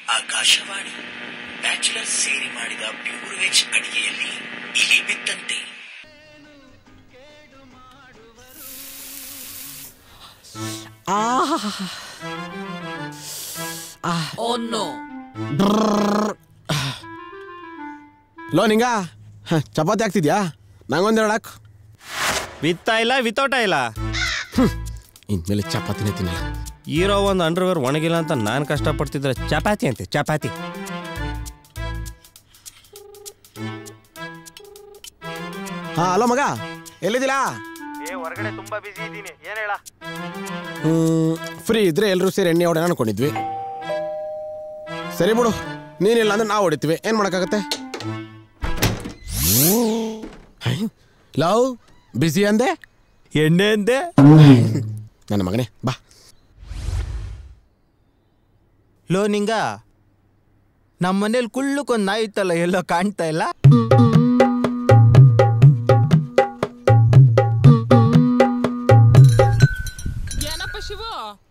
Akashvani bachelor ಸೇರಿ ಮಾಡಿದ pure veg ಅಡಿಗೆಯಲ್ಲಿ ಇಲಿ ಬಿದ್ದಂತೆ ಲೋ ನಿಂಗ ಹ, ಚಪಾತಿ ಆಗ್ತಿದ್ಯಾ ನಂಗೊಂದೆರಡು ಹಾಕು ವಿತ್ತ ಇಲ್ಲ ವಿತೌಟ ಇಲ್ಲ ಇನ್ಮೇಲೆ ಚಪಾತಿನೇ ತಿನ್ನಲ್ಲ ಇರೋ ಒಂದು ಅಂಡರ್ವೇರ್ ಒಣಗಿಲ್ಲ ಅಂತ ನಾನು ಕಷ್ಟಪಡ್ತಿದ್ರೆ ಚಪಾತಿ ಅಂತೆ ಚಪಾತಿ ಹಾ ಹಲೋ ಮಗ ಎಲ್ಲಿದ್ದೀರಾ ಏ ಹೊರಗಡೆ ತುಂಬಾ ಬಿಸಿ ಇದ್ದೀನಿ ಏನ್ ಹೇಳ ಫ್ರೀ ಇದ್ರೆ ಎಲ್ಲರೂ ಸೇರಿ ಎಣ್ಣೆ ಹೊಡೆಯೋಣ ಅನ್ಕೊಂಡಿದ್ವಿ ಸರಿ ಬಿಡು ನೀನಿಲ್ಲ ಅಂದ್ರೆ ನಾವು ಹೊಡಿತೀವಿ ಏನು ಮಾಡೋಕ್ಕಾಗತ್ತೆ ಹೈ, ಲವ್ ಬಿಸಿ ಅಂದೆ ಎಣ್ಣೆ ಅಂದೆ ನನ್ನ ಮಗನೇ ಬಾ ಲೋ ನಿಂಗ ನಮ್ಮ ಮನೇಲಿ ಕುಳ್ಳಕ್ಕೊಂದು ನಾಯಿ ಇತ್ತಲ್ಲ ಎಲ್ಲೋ ಕಾಣ್ತಾ ಇಲ್ಲ ಏನಪ್ಪ ಶಿವು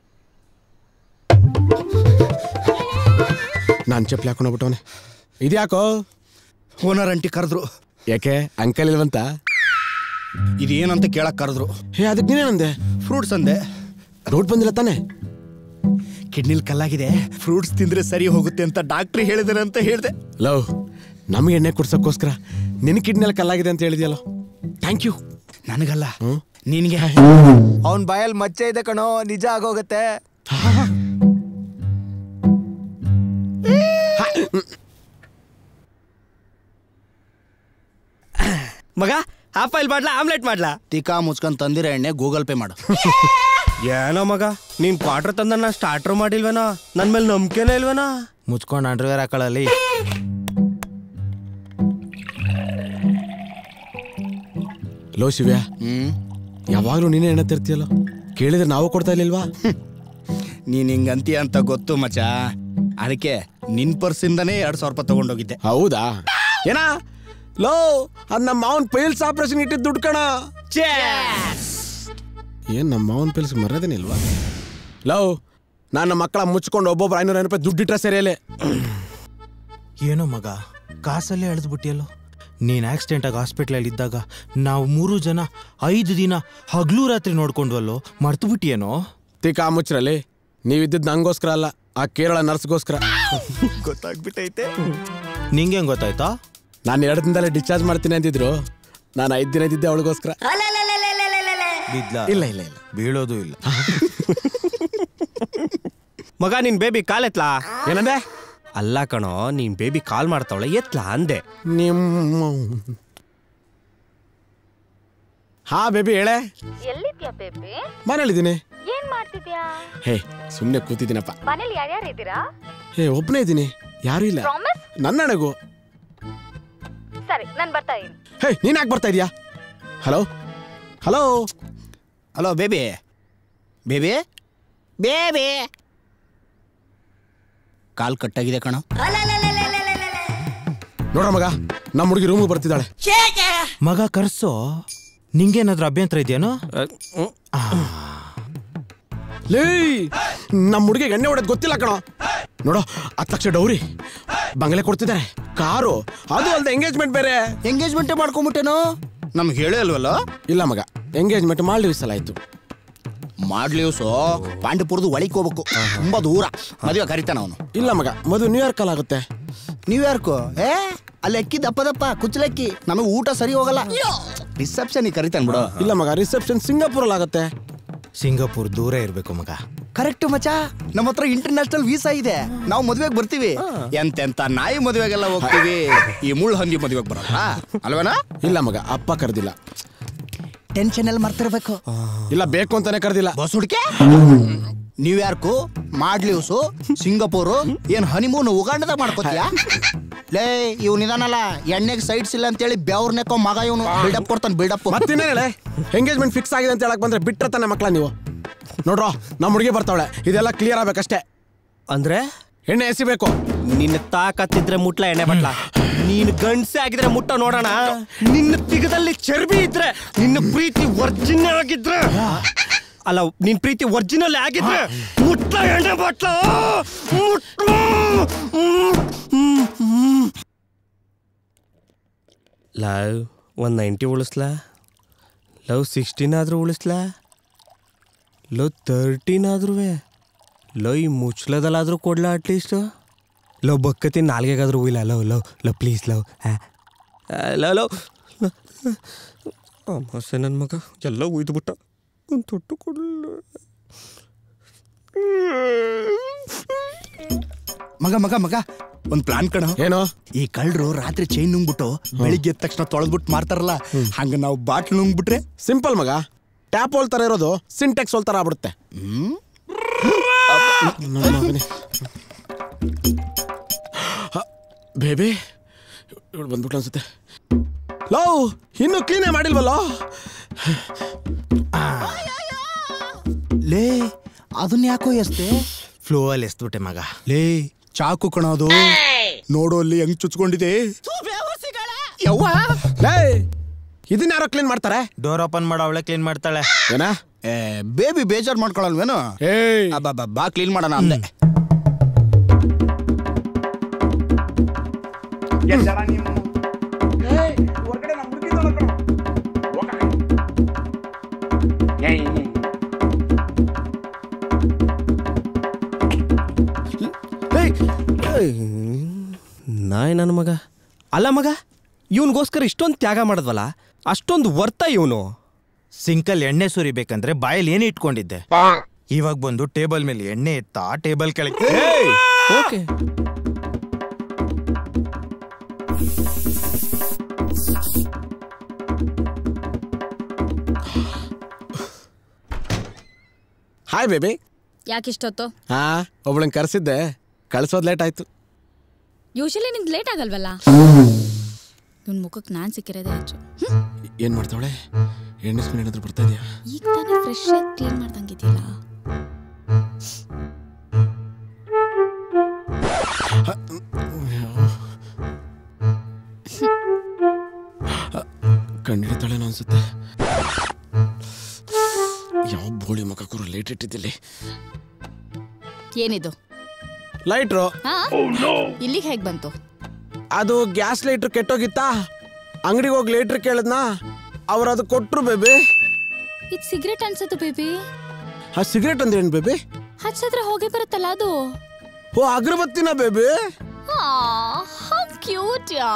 ನಾನು ಚಪ್ಪಲಿ ಹಾಕೊಂಡು ಹೋಗ್ಬಿಟ್ಟವನೆ ಇದ್ಯಾಕೋ ಓನರ್ ಅಂಟಿ ಕರೆದ್ರು ಯಾಕೆ ಅಂಕಲ್ ಇಲ್ವಂತ ಇದೇನಂತ ಕೇಳಕ್ ಕರೆದ್ರು ಹೇ ಅದಕ್ಕೆ ನೀನೇನಂದೆ ಫ್ರೂಟ್ಸ್ ಅಂದೆ ಡೌಟ್ ಬಂದಿಲ್ಲ ತಾನೆ ಕಿಡ್ನಿಲ್ ಕಲ್ಲಾಗಿದೆ ಫ್ರೂಟ್ಸ್ ತಿಂದ್ರೆ ಸರಿ ಹೋಗುತ್ತೆ ಅಂತ ಡಾಕ್ಟ್ರಿ ಹೇಳಿದಾರೆ ಅಂತ ಹೇಳ್ದೆ ಲವ್ ನಮಗೆ ಎಣ್ಣೆ ಕುಡ್ಸೋಕ್ಕೋಸ್ಕರ ನಿನ್ನ ಕಿಡ್ನಿಯಲ್ಲಿ ಕಲ್ಲಾಗಿದೆ ಅಂತ ಹೇಳಿದ್ಯಲ್ಲ ಥ್ಯಾಂಕ್ ಯು ನನಗಲ್ಲ ನಿನಗೆ ಅವನ್ ಬಾಯಲ್ಲಿ ಮಚ್ಚೆ ಇದೆ ಕಣೋ ನಿಜ ಆಗೋಗತ್ತೆ ಮಗ ಹಾಫ್ ಆಯಿಲ್ ಮಾಡ್ಲಾ ಆಮ್ಲೆಟ್ ಮಾಡ್ಲಾ ತಿಕಾ ಮುಚ್ಕೊಂಡ್ ತಂದಿರೋ ಎಣ್ಣೆ ಗೂಗಲ್ ಪೇ ಮಾಡು ಏನೋ ಮಗ ನೀನ್ ಕ್ವಾರ್ಟರ್ ತಂದ ಸ್ಟಾರ್ಟರ್ ಮಾಡಿಲ್ವೇನೋ ನನ್ ಮೇಲೆ ನಂಬಿಕೆನೇ ಇಲ್ವೇನೋ ಮುಚ್ಕೊಂಡು ಅಂಡರ್ವೇರ್ ಹಾಕೊಳ್ಳಲಿ ಲೋ ಶಿವ್ಯ ಹ್ಮ್ ಯಾವಾಗಲೂ ನೀನೇ ಎಣ್ಣೆ ತರ್ತೀಯಲ್ಲ ಕೇಳಿದ್ರೆ ನಾವು ಕೊಡ್ತಾ ಇರ್ಲಿಲ್ವಾ ನೀನ್ ಹಿಂಗಂತೀಯ ಅಂತ ಗೊತ್ತು ಮಚ ಅದಕ್ಕೆ ನಿನ್ ಪರ್ಸಿಂದನೇ ಎರಡ್ ಸಾವಿರ ರೂಪಾಯಿ ತಗೊಂಡೋಗಿದ್ದೆ ಹೌದಾ ಏನಾ ಲೋ ಅದ್ ನಮ್ಮ ಮಾವನ್ ಪೈಲ್ಸ್ ಆಪರೇಷನ್ ಇಟ್ಟಿದ್ದು ದುಡ್ಡು ಕಣ ಏನ್ ನಮ್ಮ ಮಾವನ್ ಪೈಲ್ಸ್ ಮರ್ಯಾದೇನಿಲ್ವಾ ಲವ್ ನನ್ನ ಮಕ್ಕಳ ಮುಚ್ಕೊಂಡು ಒಬ್ಬೊಬ್ರು ಐನೂರು ಐನೂರು ರೂಪಾಯಿ ದುಡ್ಡಿಟ್ರೆ ಸರಿಯಲ್ಲೇ ಏನೋ ಮಗ ಕಾಸಲ್ಲೇ ಎಳೆದ್ಬಿಟ್ಟಿಯಲ್ಲೋ ನೀನ್ ಆಕ್ಸಿಡೆಂಟ್ ಆಗಿ ಹಾಸ್ಪಿಟ್ಲಲ್ಲಿ ಇದ್ದಾಗ ನಾವು ಮೂರು ಜನ ಐದು ದಿನ ಹಗ್ಲು ರಾತ್ರಿ ನೋಡ್ಕೊಂಡ್ವಲ್ಲೋ ಮರ್ತು ಬಿಟ್ಟಿಯೇನೋ ತಿಕಾ ಮುಚ್ಚ್ರಲ್ಲಿ ನೀವಿದ್ದದ್ದು ನಂಗೋಸ್ಕರ ಅಲ್ಲ ಆ ಕೇರಳ ನರ್ಸ್ಗೋಸ್ಕರ ಗೊತ್ತಾಗ್ಬಿಟ್ಟೈತೆ ನಿಂಗೆ ಹೆಂಗ್ ಗೊತ್ತಾಯ್ತಾ ನಾನು ಎರಡು ದಿನದಲ್ಲೇ ಡಿಸ್ಚಾರ್ಜ್ ಮಾಡ್ತೀನಿ ಅಂತಿದ್ರು ನಾನು ಐದು ದಿನ ಇದ್ದಿದ್ದೆ ಅವಳಿಗೋಸ್ಕರ ಬಿದ್ಲ ಇಲ್ಲ ಇಲ್ಲ ಇಲ್ಲ ಬೀಳೋದು ಇಲ್ಲ ಮಗ ನಿನ್ ಬೇಬಿ ಕಾಲ್ ಎತ್ಲಾ ಏನಂದೆ ಅಲ್ಲ ಕಣೋ ನೀನ್ ಬೇಬಿ ಕಾಲ್ ಮಾಡ್ತಾವಳೆ ಎತ್ಲಾ ಅಂದೆ ನಿಮ್ಮ ಹಾ ಬೇಬಿ ಹೇಳೆ ಎಲ್ಲಿದ್ಯಾ ಬೇಬಿ ಮನೇಲಿದ್ದೀನಿ ಏನ್ ಮಾಡ್ತಿದ್ಯಾ ಹೇ ಸುಮ್ಮನೆ ಕೂತಿದ್ದೀನಪ್ಪ ಮನೇಲಿ ಯಾರ್ಯಾರು ಇದ್ದೀರಾ ಹೇ ಒಬ್ಬನೇ ಇದ್ದೀನಿ ಯಾರೂ ಇಲ್ಲ ಪ್ರಾಮಿಸ್ ನನ್ನ ಹಣೆಗೂ ಸರಿ ನಾನ್ ಬರ್ತಾ ಇದೀನಿ ಹೇ ನೀನ್ ಯಾಕೆ ಬರ್ತಾ ಇದೀಯಾ hello hello hello baby baby baby call ಕಟ್ಟಾಗಿದೆ ಕಣ ನೋಡ್ರ ಮಗ ನಮ್ಮ ಹುಡುಗಿ ರೂಮಿಗೆ ಬರ್ತಿದ್ದಾಳೆ ಮಗ ಕರ್ಸೋ ನಿಂಗೇನಾದ್ರೂ ಅಭ್ಯಂತರ ಇದೆಯೇನೋ ಲೇ ನಮ್ಮ ಹುಡುಗಿಗೆ ಎಣ್ಣೆ ಹೊಡೆದ್ ಗೊತ್ತಿಲ್ಲ ಕಣೋ ನೋಡೋ ಹತ್ತು ಲಕ್ಷ ಡೌರಿ ಬಂಗಲೆ ಕೊಡ್ತಿದ್ದಾರೆ ಕಾರು ಅದು ಅಲ್ದೆ ಎಂಗೇಜ್ಮೆಂಟ್ ಬೇರೆ ಎಂಗೇಜ್ಮೆಂಟ್ ಮಾಡ್ಕೊಂಬಿಟ್ಟೇನೋ ನಮ್ಗೆ ಹೇಳೇ ಅಲ್ವಲ್ಲ ಇಲ್ಲ ಮಗ ಎಂಗೇಜ್ಮೆಂಟ್ ಮಾಡಿ ಸಲ ಆಯ್ತು ಮಾಡ್ಲಿವ್ಸು ಪಾಂಡಿಪುರದ ಒಳಿಕ್ ಹೋಗ್ಬೇಕು ತುಂಬಾ ದೂರ ಮದುವೆ ಕರಿತಾನ ಅವನು ಇಲ್ಲ ಮಗ ಮದುವೆ ನ್ಯೂಯಾರ್ಕ್ ಅಲ್ಲಿ ಆಗುತ್ತೆ ನ್ಯೂಯಾರ್ಕು ಏ ಅಲ್ಲಿ ಅಕ್ಕಿ ದಪ್ಪ ದಪ್ಪ ಕುಚ್ಚಲಕ್ಕಿ ನಮಗೆ ಊಟ ಸರಿ ಹೋಗಲ್ಲ ರಿಸೆಪ್ಷನ್ ಕರಿತಾನ ಬಿಡು ಇಲ್ಲ ಮಗ ರಿಸೆಪ್ಷನ್ ಸಿಂಗಾಪುರ್ ಅಲ್ಲಿ ಆಗುತ್ತೆ ಸಿಂಗಾಪುರ್ ದೂರ ಇರ್ಬೇಕು ಮಗ ಕರೆಕ್ಟ್ ಮಚಾ ನಮ್ಮ ಹತ್ರ ಇಂಟರ್ನ್ಯಾಷನಲ್ ವೀಸಾ ಇದೆ ನಾವು ಮದುವೆಗೆ ಬರ್ತೀವಿ ಎಂತೆಂತ ನಾಯಿ ಮದುವೆಗೆಲ್ಲ ಹೋಗ್ತೀವಿ ಈ ಮುಳ್ಳು ಹಂದಿ ಮದುವೆಗೆ ಬರಲ್ಲ ಅಲ್ವೇನಾ ಇಲ್ಲ ಮಗ ಅಪ್ಪ ಕರೆದಿಲ್ಲ ಟೆನ್ಷನ್ ಅಲ್ಲಿ ಮರ್ತಿರ್ಬೇಕು ಇಲ್ಲ ಬೇಕು ಅಂತಾನೆ ಕರೆದಿಲ್ಲ ಬಸ್ ಹುಡ್ಕೆ ನ್ಯೂಯಾರ್ಕು ಮಾಡ್ಲಿವ್ಸು ಸಿಂಗಾಪುರು ಏನ್ ಹನಿಮೂನ್ ಉಗಾಂಡದಾಗ ಮಾಡ್ಕೋತೀಯ ಲೇ ಇವ್ ನಿಧಾನಲ್ಲ ಎಣ್ಣೆಗೆ ಸೈಡ್ಸ್ ಇಲ್ಲ ಅಂತೇಳಿ ಬೆವ್ರನೆಕ್ಕೋ ಮಗ ಇವನು ಬಿಲ್ಡಪ್ ಕೊಡ್ತಾನೆ ಬಿಲ್ಡಪ್ ಮತ್ತಿನ್ನೇ ಹೇಳೆ ಎಂಗೇಜ್ಮೆಂಟ್ ಫಿಕ್ಸ್ ಆಗಿದೆ ಅಂತ ಹೇಳಕ್ ಬಂದ್ರೆ ಬಿಟ್ರೆ ತಾನೆ ಮಕ್ಕಳ ನೀವು ನೋಡ್ರೋ ನಮ್ಮ ಹುಡುಗಿ ಬರ್ತಾವಳೆ ಇದೆಲ್ಲ ಕ್ಲಿಯರ್ ಆಗ್ಬೇಕಷ್ಟೇ ಅಂದ್ರೆ ಎಣ್ಣೆ ಎಸಿಬೇಕು ನಿನ್ನ ತಾಕತ್ತಿದ್ರೆ ಮುಟ್ಲ ಎಣ್ಣೆ ಬಟ್ಲ ನೀನು ಗಂಡ್ಸೆ ಆಗಿದ್ರೆ ಮುಟ್ಟ ನೋಡೋಣ ನಿನ್ನ ತಿಗದಲ್ಲಿ ಚರ್ಬಿ ಇದ್ರೆ ನಿನ್ನ ಪ್ರೀತಿ ಒರ್ಜಿನಲ್ ಆಗಿದ್ರೆ ಅಲ್ಲ ನಿನ್ ಪ್ರೀತಿ ಒರ್ಜಿನಲ್ ಆಗಿದ್ರೆ ಮುಟ್ಲ ಎಣ್ಣೆ ಬಟ್ಲ ಮುಟ್ಲ ಲವ್ ಒಂದು ನೈಂಟಿ ಉಳಿಸ್ಲಾ ಲವ್ ಸಿಕ್ಸ್ಟೀನ್ ಆದರೂ ಉಳಿಸ್ಲಾ ಲವ್ ತರ್ಟೀನ್ ಆದ್ರೂ ಲವ್ ಈ ಮುಚ್ಲದಲ್ಲಾದರೂ ಕೊಡ್ಲಾ ಅಟ್ಲೀಸ್ಟು ಲವ್ ಬಕ್ಕತಿ ನಾಲ್ಗೆಗಾದ್ರೂ ಇಲ್ಲ love love love please love love love ಅಮಾಸೆ ನನ್ನ ಮಗ ಎಲ್ಲ ಉಯ್ದು ಬಿಟ್ಟ ಒಂದು ತೊಟ್ಟು ಕೊಡಲ್ಲ ಮಗ ಮಗ ಮಗ ಒಂದ್ ಪ್ಲಾನ್ ಕಣ ಏನೋ ಈ ಕಳ್ರು ರಾತ್ರಿ ಚೈನ್ ನುಂಗ್ಬಿಟ್ಟು ಬೆಳಿಗ್ಗೆ ಎದ್ದ ತಕ್ಷಣ ತೊಳೆದ್ಬಿಟ್ಟು ಮಾರ್ತಾರಲ್ಲ ಹಂಗ ನಾವು ಬಾಟ್ಲ್ ನುಂಗ್ಬಿಟ್ರೆ ಸಿಂಪಲ್ ಮಗ ಟ್ಯಾಪ್ ಹೋಲ್ ತರ ಇರೋದು ಸಿಂಟೆಕ್ಸ್ ಹೋಲ್ ತರ ಆಗ್ಬಿಡುತ್ತೆ ನನ್ನ ಮಗನೇ. ಹ, ಬೇಬಿ ಇವಳು ಬಂದ್ಬಿಟ್ಟು ಅನ್ಸುತ್ತೆ ಲವ್ ಇನ್ನು ಕ್ಲೀನೇ ಮಾಡಿಲ್ವಲ್ಲೋ ಲೇ ಅದನ್ನ ಯಾಕೋ ಎಸ್ತೆ ಫ್ಲೋ ಅಲ್ಲಿ ಎಸ್ಬಿಟ್ಟೆ ಮಗ ಲೇ ಚಾಕು ಕಣ ಅದು ನೋಡು ಅಲ್ಲಿ ಹೆಂಗ್ ಚುಚ್ಕೊಂಡಿದೆ ಯವ್ವ ಲೇ ಇದನ್ನ ಯಾರೋ ಕ್ಲೀನ್ ಮಾಡ್ತಾರೆ ಡೋರ್ ಓಪನ್ ಮಾಡೋ ಅವಳೆ ಕ್ಲೀನ್ ಮಾಡ್ತಾಳೆ ಏನ ಏ ಬೇಬಿ ಬೇಜಾರ್ ಮಾಡ್ಕೊಳಲ್ವೇನು ಏಯ್ ಅಬ್ಬಾ ಬಾ ಕ್ಲೀನ್ ಮಾಡೋಣ ಅಂದೆ ನಾಯ್ ನನ್ನ ಮಗ ಅಲ್ಲ ಮಗ ಇವನಿಗೋಸ್ಕರ ಇಷ್ಟೊಂದು ತ್ಯಾಗ ಮಾಡಿದ್ವಲ್ಲ ಅಷ್ಟೊಂದು ವರ್ತ ಇವನು ಸಿಂಕಲ್ ಎಣ್ಣೆ ಸುರಿಬೇಕಂದ್ರೆ ಬಾಯಲ್ಲಿ ಏನು ಇಟ್ಕೊಂಡಿದ್ದೆ ಇವಾಗ ಬಂದು ಟೇಬಲ್ ಮೇಲೆ ಎಣ್ಣೆ ಎತ್ತಾ ಟೇಬಲ್ ಕೆಳಗೆ ಓಕೆ ಹಾಯ್ ಬೇಬಿ ಯಾಕಿಷ್ಟೊತ್ತು ಹಾ ಒಬ್ಳಂಗ್ ಕರ್ಸಿದ್ದೆ ಕಳ್ಸೋದ್ ಲೇಟ್ ಆಯ್ತು ಯೂಶಲಿ ನಿಂದು ಲೇಟ್ ಆಗಲ್ವಲ್ಲ ಇವನ್ ಮುಖಕ್ಕೆ ನಾನ್ ಸಿಕ್ಕಿರೋದೇ ಹೆಚ್ಚು ಏನ್ ಮಾಡ್ತಾವಳೆ ಎಣ್ಣೆ ಸ್ಮೆಲ್ ಏನಾದ್ರು ಬರ್ತಾ ಇದೆಯಾ ಈಗ ತಾನೇ ಫ್ರೆಶ್ ಆಗಿ ಕ್ಲೀನ್ ಮಾಡ್ದಂಗಿದೆಯಲ್ಲ ಕಂಡಿಡಿತಾಳೇನೋ ಅನ್ಸುತ್ತೆ ಯಾವ ಬೋಳಿ ಮಕ್ಕ ಕೂರು ಲೇಟ್ ಇಟ್ಟಿದ್ದಿಲ್ಲಿ ಏನಿದು ಲೈಟ್ರು ಹಾ ಇಲ್ಲಿಗೆ ಹೇಗ್ ಬಂತು ಅದು ಗ್ಯಾಸ್ ಲೈಟ್ರ್ ಕೆಟ್ಟೋಗಿತ್ತಾ ಅಂಗಡಿಗೆ ಹೋಗಿ ಲೈಟ್ರ್ ಕೇಳಿದ್ನಾ ಅವ್ರು ಅದು ಕೊಟ್ರು ಬೇಬಿ ಇದು ಸಿಗರೇಟ್ ಅನ್ಸುತ್ತೆ ಬೇಬಿ ಆ ಸಿಗರೇಟ್ ಅಂದ್ರೆ ಏನು ಬೇಬಿ ಹಚ್ಚಿದ್ರೆ ಹೋಗಿ ಬರುತ್ತಲ್ಲ ಅದು ಓ ಅಗರಬತ್ತಿನ ಬೇಬಿ ಕ್ಯೂಟ್ ಯಾ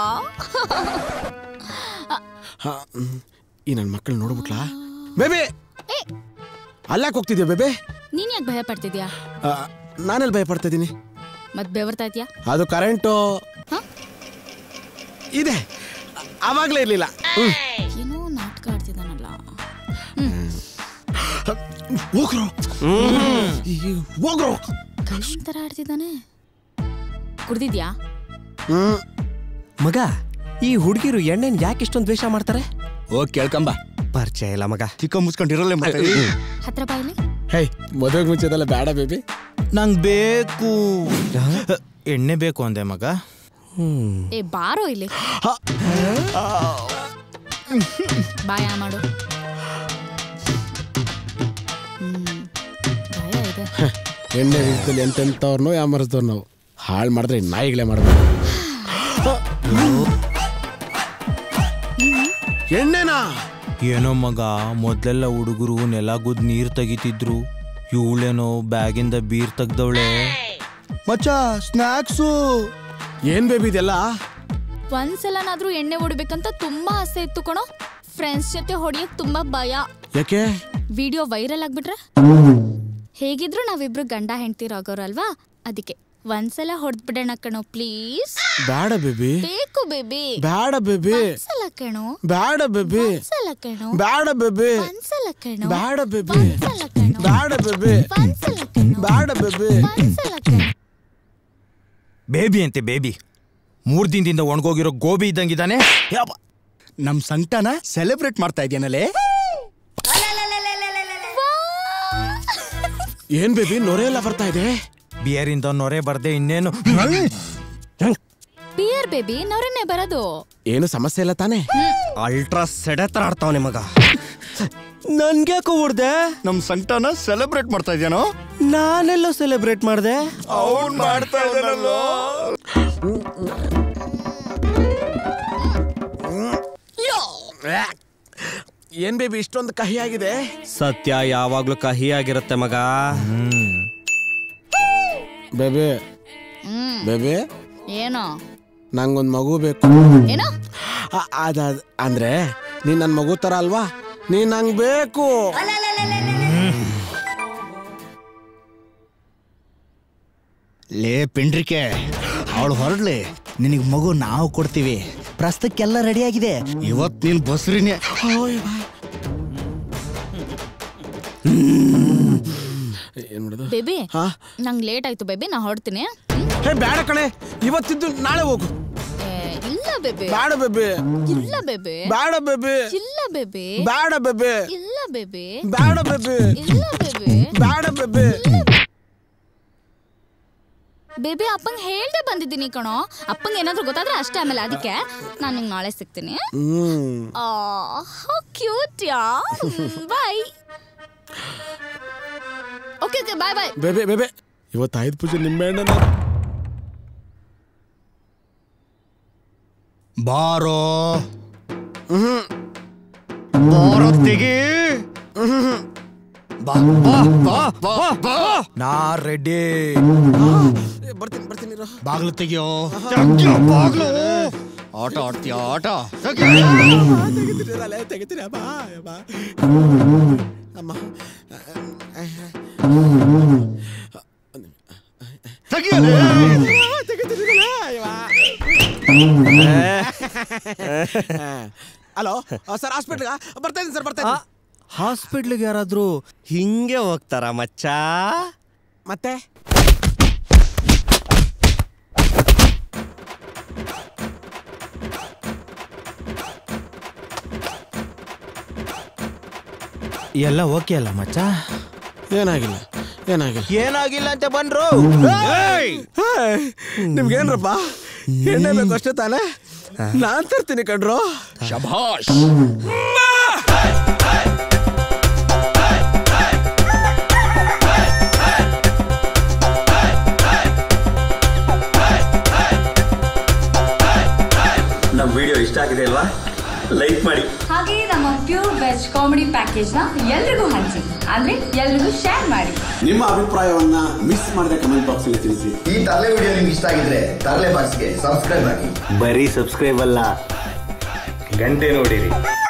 ಹಾ ಹ್ಮ್. ಈ ನನ್ನ ಮಕ್ಕಳು ನೋಡ್ಬಿಟ್ಲಾ ಬೇಬಿ ಏ ಅಲ್ಲಾಕ್ ಹೋಗ್ತಿದ್ಯಾ ಬೇಬಿ ನೀನ್ ಯಾಕೆ ಭಯ ಪಡ್ತಿದ್ಯಾ ನಾನೆಲ್ಲಿ ಭಯ ಪಡ್ತಾ ಇದ್ದೀನಿ ಮತ್ ಬೆವರ್ತಾ ಇದ್ಯಾ ಅದು ಕರೆಂಟು ಹ? ಇದೆ ಆವಾಗ್ಲೇ ಇರ್ಲಿಲ್ಲ ಹ್ಮ್. ಏನೋ ನಾಟಕ ಆಡ್ತಿದ್ದಾನಲ್ಲ ಹೋಗ್ರು ಈ, ಹೋಗ್ರು ಕಳ್ಳ ತರ ಆಡ್ತಿದ್ದಾನೆ ಕುಡ್ದಿದ್ಯಾ ಹ್ಮ್ ಮಗ ಈ ಹುಡುಗಿರು ಎಣ್ಣೆನ್ ಯಾಕೆ ಇಷ್ಟೊಂದು ದ್ವೇಷ ಮಾಡ್ತಾರೆ ಹೋಗ್ ಕೇಳ್ಕಂಬ ಪರಿಚಯ ಇಲ್ಲ ಮಗ ಚಿಕ್ಕ ಮುಚ್ಕೊಂಡಿರಲ್ಲ ಮತ್ತೆ ಹತ್ರ ಬಾಯ್ಲಿ ಹೇ ಮದುವೆಗೆ ಮುಂಚೆದೆಲ್ಲ ಬೇಡ ಬೇಬಿ ನಂಗೆ ಬೇಕು ಎಣ್ಣೆ ಬೇಕು ಅಂದೆ ಮಗ ಹ್ಮ್ ಏ ಬಾರೋ ಇಲ್ಲಿ ಬಾಯ ಮಾಡು ಹ್ಮ್ ಭಯ ಇದೆ ಎಣ್ಣೆ ಬೀಜದಲ್ಲಿ ಎಂತೆಂಥವ್ರನ್ನೋ ಯಾಮರಿಸಿದವ್ರು ನಾವು ಹಾಳು ಮಾಡಿದ್ರೆ ಈ ನಾಯಿಗಳೇ ಮಾಡ್ಬೇಕು ಎಣ್ಣೆನಾ ಏನೋ ಮಗ ಮೊದ್ಲೆಲ್ಲ ಹುಡುಗರು ನೆಲ ಗುದ್ ನೀರ್ ತೆಗಿತಿದ್ರು ಇವಳೇನೋ ಬ್ಯಾಗಿಂದ ಬೀರ್ ತೆಗ್ದವಳೆ ಮಚ್ಚ ಸ್ನಾಕ್ಸು ಏನ್ ಬೇಬಿ ಇದೆಲ್ಲ ಒಂದ್ಸಲನಾದ್ರೂ ಎಣ್ಣೆ ಹೊಡಿಬೇಕಂತ ತುಂಬಾ ಆಸೆ ಇತ್ತು ಕಣೋ ಫ್ರೆಂಡ್ಸ್ ಜೊತೆ ಹೊಡಿಯಕ್ ತುಂಬಾ ಭಯ ಯಾಕೆ ವಿಡಿಯೋ ವೈರಲ್ ಆಗ್ಬಿಟ್ರೆ ಹೇಗಿದ್ರು ನಾವಿಬ್ರು ಗಂಡ ಹೆಂಡ್ತಿರಾಗೋರಲ್ವಾ ಅದಕ್ಕೆ ಒಂದ್ಸಲ ಹೊಡೆದ್ಬಿಡೋಣ ಕಣೋ ಪ್ಲೀಸ್ ಬೇಡ ಬೇಬಿ ಬೇಕು ಬೇಬಿ ಬೇಡ ಬೇಬಿ ಒಂದ್ಸಲ ಕಣೋ ಬೇಡ ಬೇಬಿ ಒಂದ್ಸಲ ಕಣೋ ಬೇಡ ಬೇಬಿ ಒಂದ್ಸಲ ಕಣೋ ಬೇಡ ಬೇಬಿ ಒಂದ್ಸಲ ಕಣೋ ಬೇಡ ಬೇಬಿ ಒಂದ್ಸಲ ಕಣೋ ಬೇಡ ಬೇಬಿ ಒಂದ್ಸಲ ಕಣೋ ಬೇಬಿ ಅಂತೆ ಬೇಬಿ ಮೂರ್ ದಿನದಿಂದ ಒಣಗೋಗಿರೋ ಗೋಬಿ ಇದ್ದಂಗಿದ್ದಾನೆ ಯಪ್ಪ. ನಮ್ ಸಂಕಟನ ಸೆಲೆಬ್ರೇಟ್ ಮಾಡ್ತಾ ಇದೆಯನಲ್ಲೇ ಏನ್ ಬೇಬಿ ನೊರೆ ಎಲ್ಲ ಬರ್ತಾ ಇದೆ ಬಿಯರಿಂದ ನೊರೆ ಬರ್ದೆ ಇನ್ನೇನು ಬಿಯರ್ ಬೇಬಿ ನವರನ್ನೇ ಬರೋದು ಏನು ಸಮಸ್ಯೆ ಇಲ್ಲ ತಾನೇ ಅಲ್ಟ್ರಾ ಸೆಡೆ ತರ ಆಡ್ತಾವನೆ ಮಗ ನನ್ಗ್ಯಾಕೋ ಹೊಡ್ದೆ ನಮ್ ಸಂಕಟನ ಸೆಲೆಬ್ರೇಟ್ ಮಾಡ್ತಾ ಇದೆಯನೋ ನಾನೆಲ್ಲೋ ಸೆಲೆಬ್ರೇಟ್ ಮಾಡ್ದೆ ಅವ್ನ್ ಮಾಡ್ತಾ ಇದ್ದಾನಲ್ಲೋ ಏನ್ ಬೇಬಿ ಇಷ್ಟೊಂದು ಕಹಿ ಆಗಿದೆ ಸತ್ಯ ಯಾವಾಗ್ಲೂ ಕಹಿ ಆಗಿರುತ್ತೆ ಮಗ ಬೇಬಿ ಹ್ಮ್ ಬೇಬಿ ಏನೋ ನಂಗೊಂದು ಮಗು ಬೇಕು ಏನೋ ಅ- ಅದ ಅಂದ್ರೆ ನೀನ್ ನನ್ನ ಮಗು ತರ ಅಲ್ವಾ ನೀನ್ ನಂಗ್ ಬೇಕು ಲೇ ಪಿಂಡ್ರಿಕೆ ಅವಳು ಹೊರಡ್ಲಿ ನಿನಗೆ ಮಗು ನಾವು ಕೊಡ್ತೀವಿ ಪ್ರಸ್ತಕ್ಕೆಲ್ಲ ರೆಡಿ ಆಗಿದೆ ಇವತ್ತು ನೀನು ಬಸ್ರಿನೇ ಏನ್ ಮಾಡೋದು ಬೇಬಿ ಹಾ ನಂಗೆ ಲೇಟ್ ಆಯ್ತು ಬೇಬಿ ನಾ ಹೊರಡ್ತೀನಿ ಹೇ ಬೇಡ ಕಣೆ ಇವತ್ತಿದ್ದು ನಾಳೆ ಹೋಗು ಏ, ಇಲ್ಲ ಬೇಬಿ ಬೇಡ ಬೇಬಿ ಇಲ್ಲ ಬೇಬಿ ಬೇಡ ಬೇಬಿ ಇಲ್ಲ ಬೇಬಿ ಬೇಡ ಬೇಬಿ ಇಲ್ಲ ಬೇಬಿ ಬೇಡ ಬೇಬಿ ಇಲ್ಲ ಬೇಬಿ ಬೇಡ ಬೇಬಿ ಬೇಬಿ ಅಪ್ಪಂಗೆ ಹೇಳ್ದೆ ಬಂದಿದ್ದೀನಿ ಕಣೋ ಅಪ್ಪಂಗೆ ಏನಾದ್ರೂ ಗೊತ್ತಾದ್ರೆ ಅಷ್ಟೇ ಆಮೇಲೆ ಅದಕ್ಕೆ ನಾನು ನಿಂಗೆ ನಾಳೆ ಸಿಗ್ತೀನಿ hmm how cute yeah bye okay okay bye bye babe babe ಇವತ್ತು ಆಯ್ತು ಪೂಜೆ ನಿಂಬೆ ಹಣ್ಣು ಬಾರೋ ಬಾರೊತ್ತಿಗೆ ಬಾ ಬಾ ಬಾ ಬಾ ಬಾ ನಾ ರೆಡಿ ಬರ್ತೀನಿ ಬರ್ತೀನಿ ಇರು. ಬಾಗ್ಲು ತೆಗಿಯೋ ತೆಗ್ಯೋ ಬಾಗ್ಲು ಆಟ ಆಡ್ತೀಯ ಆಟ ತೆಗಿ. ತೆಗಿತೀನಿ ಅಲ್ಲೇ ತೆಗಿತೀನಿ ಅಮ್ಮ ಅಮ್ಮ ಅಮ್ಮ ತೆಗಿಯಲೇ. ಹಲೋ ಸರ್ ಹಾಸ್ಪಿಟ್ಲ್ಗ ಬರ್ತಾ ಇದ್ದೀನಿ ಸರ್ ಬರ್ತಾ ಇದ್ದೀನಿ ಹಾಸ್ಪಿಟ್ಲಿಗೆ ಯಾರಾದ್ರೂ ಹಿಂಗೆ ಹೋಗ್ತಾರ ಮಚ್ಚ ಮತ್ತೆ ಎಲ್ಲ ಓಕೆ ಅಲ್ಲ ಮಚ್ಚ ಏನಾಗಿಲ್ಲ ಏನಾಗಿಲ್ಲ ಏನಾಗಿಲ್ಲ ಅಂತ ಬಂದ್ರು ನಿಮ್ಗೇನ್ರಪ್ಪ ಎಣ್ಣೆ ಬೇಕು ಅಷ್ಟೇ ತಾನೇ ನಾನ್ ತರ್ತೀನಿ ಕಣ್ರು ಶಭಾಷ್ ನಮ್ಮ ವಿಡಿಯೋ ಇಷ್ಟ ಆಗಿದೆ ಅಲ್ವಾ ಲೈಕ್ ಮಾಡಿ ಹಾಗೆ ನಮ್ಮ ಪ್ಯೂರ್ ವೆಜ್ ಕಾಮಿಡಿ ಪ್ಯಾಕೇಜ್ನ ಎಲ್ರಿಗೂ ಹಂಚಿ ಅಂದ್ರೆ ಎಲ್ರಿಗೂ ಶೇರ್ ಮಾಡಿ ನಿಮ್ಮ ಅಭಿಪ್ರಾಯವನ್ನ ಮಿಸ್ ಮಾಡದೆ ಕಮೆಂಟ್ ಬಾಕ್ಸ್ ಅಲ್ಲಿ ತಿಳಿಸಿ ಈ ತರಲೆ ವಿಡಿಯೋ ನಿಮ್ಗೆ ಇಷ್ಟ ಆಗಿದ್ರೆ ತರಲೆ ಬಾಕ್ಸ್ಗೆ ಸಬ್ಸ್ಕ್ರೈಬ್ ಆಗಿ ಬರೀ ಸಬ್ಸ್ಕ್ರೈಬ್ ಅಲ್ಲ ಗಂಟೆ ನೋಡಿರಿ